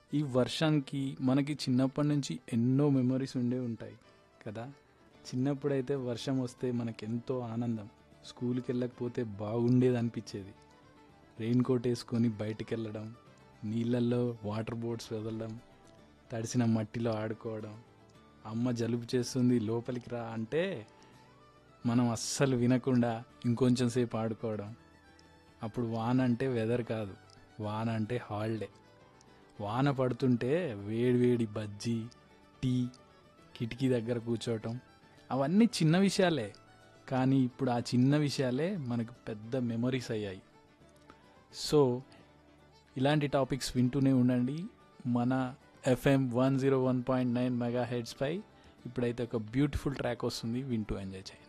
ఈ వర్షానికి మనకి చిన్నప్పటి నుంచి ఎన్నో మెమరీస్ ఉండే ఉంటాయి కదా చిన్నప్పుడైతే వర్షం వస్తే మనకి ఎంతో ఆనందం స్కూల్కి వెళ్ళకపోతే బాగుండేది అనిపించేది రెయిన్ కోట్ వేసుకొని బయటికి వెళ్ళడం నీళ్ళల్లో వాటర్ బోట్స్ వదలడం తడిసిన మట్టిలో ఆడుకోవడం అమ్మ జలుబు చేస్తుంది లోపలికి రా అంటే మనం అస్సలు వినకుండా ఇంకొంచెం సేపు ఆడుకోవడం అప్పుడు వాన అంటే వెదర్ కాదు వాన అంటే హాలిడే వాన పడుతుంటే వేడి వేడి బజ్జీ టీ కిటికీ దగ్గర కూర్చోవటం అవన్నీ చిన్న విషయాలే కానీ ఇప్పుడు ఆ చిన్న విషయాలే మనకు పెద్ద మెమరీస్ అయ్యాయి సో ఇలాంటి టాపిక్స్ వింటూనే ఉండండి మన FM one zero one point nine mega hits పై ఇప్పుడైతే ఒక బ్యూటిఫుల్ ట్రాక్ వస్తుంది వింటూ ఎంజాయ్ చేయండి